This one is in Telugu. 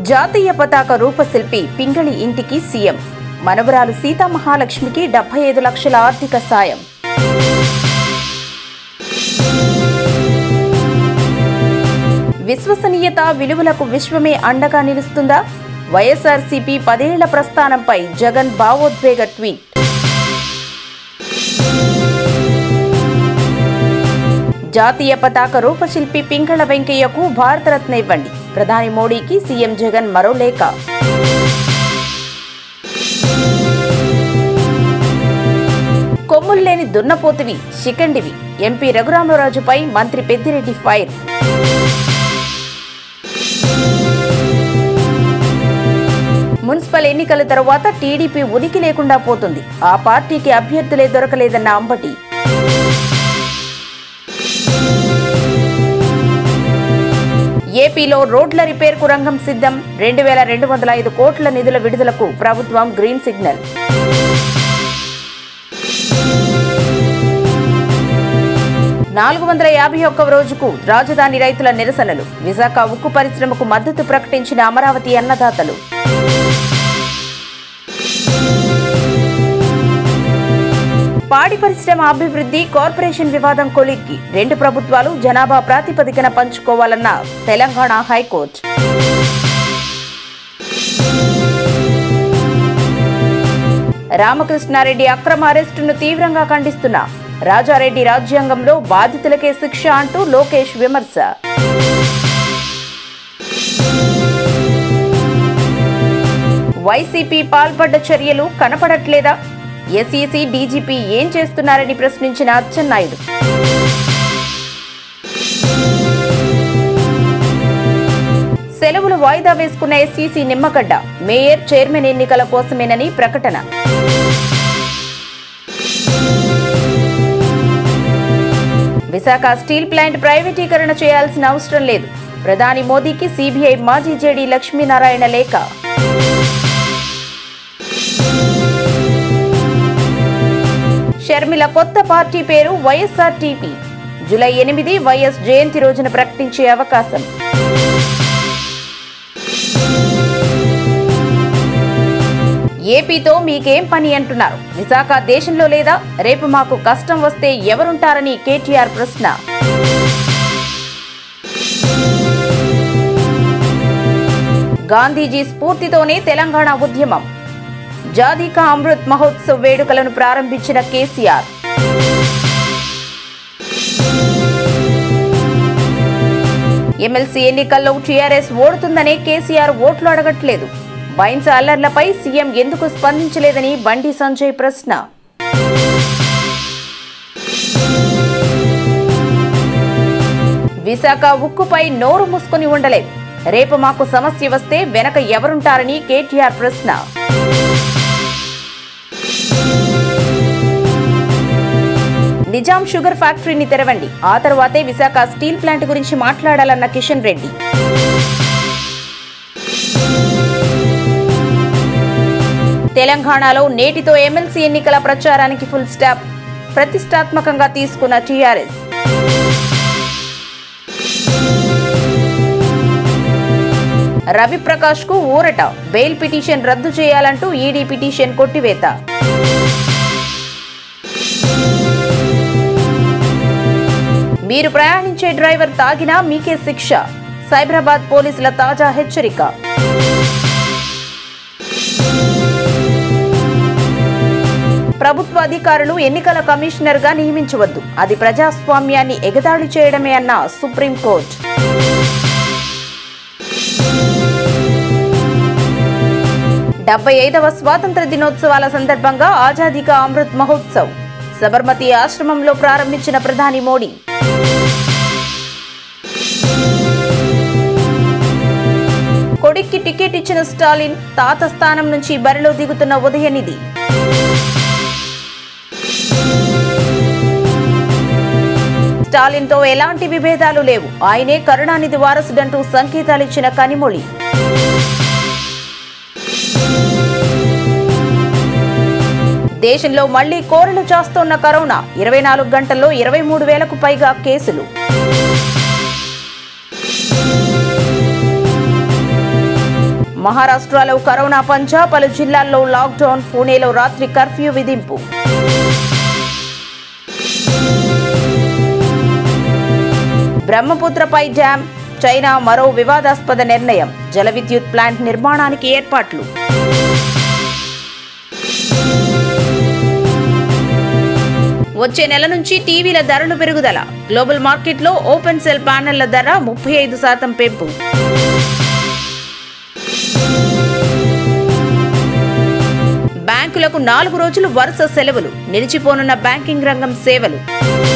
జాతీయ పతాక రూపశిల్పి పింగళి ఇంటికి సీఎం మనవరాలు సీతామహాలక్ష్మికి డెబ్బై ఐదు లక్షల ఆర్థిక సాయం విశ్వసనీయత విలువలకు విశ్వమే అండగా నిలుస్తుందా వైఎస్ఆర్సీపీ పదేళ్ల ప్రస్థానంపై జగన్ భావోద్వేగ ట్వీట్ జాతీయ పతాక రూపశిల్పి పింగళ వెంకయ్యకు భారతరత్న ఇవ్వండి ప్రధాని మోడీకి సీఎం జగన్ మరో లేఖ కొమ్ముల్లేని దున్నపోతువి శిఖండివి ఎంపీ రఘురామరాజుపై మంత్రి పెద్దిరెడ్డి ఫైర్ మున్సిపల్ ఎన్నికల తరువాత టీడీపీ ఉనికి లేకుండా పోతుంది ఆ పార్టీకి అభ్యర్థులే దొరకలేదన్న అంబటి ఏపీలో రోడ్ల రిపేర్కు రంగం సిద్ధం రెండు వేల రెండు వందల ఐదు కోట్ల నిధుల విడుదలకు ప్రభుత్వం గ్రీన్ సిగ్నల్ నాలుగు వందల యాభై ఒక్క రోజుకు రాజధాని రైతుల నిరసనలు విశాఖ ఉక్కు పరిశ్రమకు మద్దతు ప్రకటించిన అమరావతి అన్నదాతలు పాడి పరిశ్రమ అభివృద్ధి కార్పొరేషన్ వివాదం కొలిక్కి రెండు ప్రభుత్వాలు జనాభా ప్రాతిపదికన పంచుకోవాలన్న తెలంగాణ హైకోర్టు రామకృష్ణారెడ్డి అక్రమ అరెస్టును తీవ్రంగా ఖండిస్తున్నా రాజారెడ్డి రాజ్యాంగంలో బాధితులకే శిక్ష అంటూ లోకేష్ విమర్శ వైసీపీ పాల్పడ్డ చర్యలు కనపడట్లేదా ఎస్ఈసీ డీజీపీ ఏం చేస్తున్నారని ప్రశ్నించిన అచ్చెన్నాయుడు సెలవులు వాయిదా వేసుకున్న ఎస్ఈసీ నిమ్మగడ్డ మేయర్ చైర్మన్ ఎన్నికల కోసమేనని ప్రకటన విశాఖ స్టీల్ ప్లాంట్ ప్రైవేటీకరణ చేయాల్సిన అవసరం లేదు ప్రధాని మోదీకి సిబిఐ మాజీ జేడీ లక్ష్మీనారాయణ లేఖ షర్మిల కొత్త పార్టీ పేరు వైఎస్ఆర్టీపీ జూలై ఎనిమిది వైఎస్ జయంతి రోజున ప్రకటించే అవకాశం ఏపీతో మీకేం పని అంటున్నారు విశాఖ దేశంలో లేదా రేపు మాకు కష్టం వస్తే ఎవరుంటారని కేటీఆర్ ప్రశ్న గాంధీజీ స్ఫూర్తితోనే తెలంగాణ ఉద్యమం జాదికా అమృత్ మహోత్సవ్ వేడుకలను ప్రారంభించిన కేసీఆర్ ఎమ్మెల్సీ ఎన్నికల్లో టీఆర్ఎస్ ఓడుతుందనే కేసీఆర్ ఓట్లు అడగట్లేదు బైన్స్ అల్లర్లపై సీఎం ఎందుకు స్పందించలేదని బండి సంజయ్ ప్రశ్న విశాఖ ఉక్కుపై నోరు మూసుకొని ఉండలేదు రేపు మాకు సమస్య వస్తే వెనక ఎవరుంటారని కేటీఆర్ ప్రశ్న నిజాం షుగర్ ఫ్యాక్టరీని తెరవండి ఆ తర్వాతే విశాఖ స్టీల్ ప్లాంట్ గురించి మాట్లాడాలన్న కిషన్ రెడ్డి తెలంగాణలో నేటితో ఎమ్మెల్సీ ఎన్నికల ప్రచారానికి ఫుల్ స్టాప్ ప్రతిష్టాత్మకంగా తీసుకున్న టీఆర్ఎస్ రవిప్రకాష్ కు ఊరట బెయిల్ పిటిషన్ రద్దు చేయాలంటూ ఈడీ పిటిషన్ కొట్టివేత మీరు ప్రయాణించే డ్రైవర్ తాగినా మీకే శిక్ష సైబరాబాద్ పోలీసుల తాజా హెచ్చరిక ప్రభుత్వ అధికారులు ఎన్నికల కమిషనర్ గా నియమించవద్దు అది ప్రజాస్వామ్యాన్ని ఎగతాళి చేయడమే అన్న సుప్రీంకోర్టు డెబ్బై ఐదవ స్వాతంత్ర దినోత్సవాల సందర్భంగా ఆజాదీ కా అమృత్ మహోత్సవ్ సబర్మతి ఆశ్రమంలో ప్రారంభించిన ప్రధాని మోడీ కొడుక్కి టికెట్ ఇచ్చిన స్టాలిన్ తాత స్థానం నుంచి బరిలో దిగుతున్న ఉదయనిధి స్టాలిన్తో ఎలాంటి విభేదాలు లేవు ఆయనే కరుణానిధి వారసుడంటూ సంకేతాలిచ్చిన కనిమొళి దేశంలో మళ్లీ కోరలు చాస్తోన్న కరోనా ఇరవై నాలుగు గంటల్లో ఇరవై మూడు వేలకు పైగా కేసులు మహారాష్ట్రలో కరోనా పంచా పలు జిల్లాల్లో లాక్డౌన్ పూణేలో రాత్రి కర్ఫ్యూ విధింపు బ్రహ్మపుత్రపై డ్యాం చైనా మరో వివాదాస్పద నిర్ణయం జల విద్యుత్ ప్లాంట్ నిర్మాణానికి ఏర్పాట్లు వచ్చే నెల నుంచి టీవీల ధరలు పెరుగుదల గ్లోబల్ మార్కెట్లో ఓపెన్ సెల్ ప్యానెళ్ల ధర ముప్పై ఐదు శాతం పెంపు బ్యాంకులకు నాలుగు రోజులు వరుస సెలవులు నిలిచిపోనున్న బ్యాంకింగ్ రంగం సేవలు